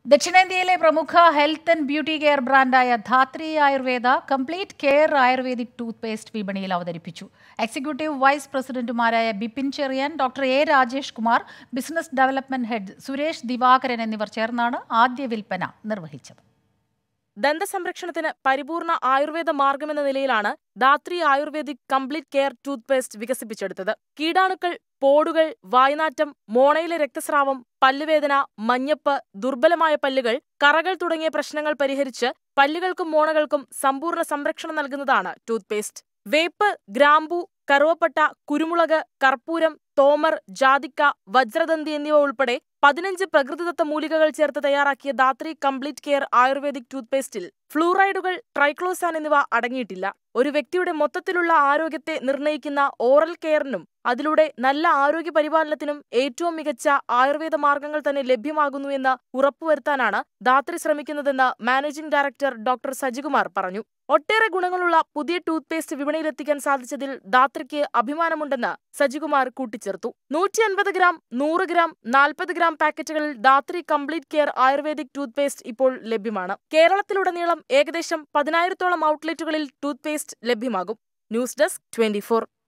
ദക്ഷിണേന്ത്യയിലെ പ്രമുഖ health and beauty care ബ്രാൻഡായ Dhathri Ayurveda complete care Ayurvedic tooth paste വിപണിയിൽ അവതരിപ്പിച്ചു എക്സിക്യൂട്ടീവ് വൈസ് പ്രസിഡന്റുമാരായ Bipin Cherian doctor A Rajesh Kumar business development head Suresh Divakaran എന്നിവർ ചേർന്നാണ് ആദ്യ വിൽപ്പന നിർവഹിച്ചത് ദന്തസംരക്ഷണത്തിന് പരിപൂർണ ആയുർവേദ മാർഗമെന്ന നിലയിലാണ് Dhathri Ayurvedic complete care tooth paste വികസിപ്പിച്ചെടുത്തത് കീടാണുക്കൾ പോടുകൾ വായ്നാറ്റം മോണയിലെ രക്തസ്രാവം പല്ലുവേദന മഞ്ഞപ്പ് ദുർബലമായ പല്ലുകൾ കറകൾ തുടങ്ങിയ പ്രശ്നങ്ങൾ പരിഹരിച്ച് പല്ലുകൾക്കും മോണകൾക്കും സമ്പൂർണ്ണ സംരക്ഷണം നൽകുന്നതാണ് ടൂത്ത് പേസ്റ്റ് വേപ്പ് ഗ്രാമ്പു കറുവപ്പട്ട കുരുമുളക് കർപ്പൂരം തോമർ ജാതിക്ക വജ്രദന്തി എന്നിവ ഉൾപ്പെടെ പതിനഞ്ച് പ്രകൃതിദത്ത മൂലികകൾ ചേർത്ത് തയ്യാറാക്കിയ Dhathri complete care Ayurvedic tooth പേസ്റ്റിൽ ഫ്ലൂറൈഡുകൾ ട്രൈക്ലോസാൻ എന്നിവ അടങ്ങിയിട്ടില്ല ഒരു വ്യക്തിയുടെ മൊത്തത്തിലുള്ള ആരോഗ്യത്തെ നിർണ്ണയിക്കുന്ന ഓറൽ കെയറിനും അതിലൂടെ നല്ല ആരോഗ്യ പരിപാലനത്തിനും ഏറ്റവും മികച്ച ആയുർവേദ മാർഗങ്ങൾ തന്നെ ലഭ്യമാകുന്നു എന്ന് ഉറപ്പുവരുത്താനാണ് ധാത്രി ശ്രമിക്കുന്നതെന്ന് മാനേജിംഗ് ഡയറക്ടർ ഡോക്ടർ സജികുമാർ പറഞ്ഞു ഒട്ടേറെ ഗുണങ്ങളുള്ള പുതിയ ടൂത്ത് പേസ്റ്റ് വിപണിയിലെത്തിക്കാൻ സാധിച്ചതിൽ ധാത്രിക്ക് അഭിമാനമുണ്ടെന്ന് സജികുമാർ കൂട്ടിച്ചേർത്തു നൂറ്റി അൻപത് ഗ്രാം നൂറ് ഗ്രാം നാൽപ്പത് ഗ്രാം പാക്കറ്റുകളിൽ Dhathri complete care Ayurvedic tooth paste ഇപ്പോൾ ലഭ്യമാണ് കേരളത്തിലുടനീളം ഏകദേശം പതിനായിരത്തോളം ഔട്ട്ലെറ്റുകളിൽ ടൂത്ത് പേസ്റ്റ് ലഭ്യമാകും ന്യൂസ് ഡെസ്ക് ട്വന്റി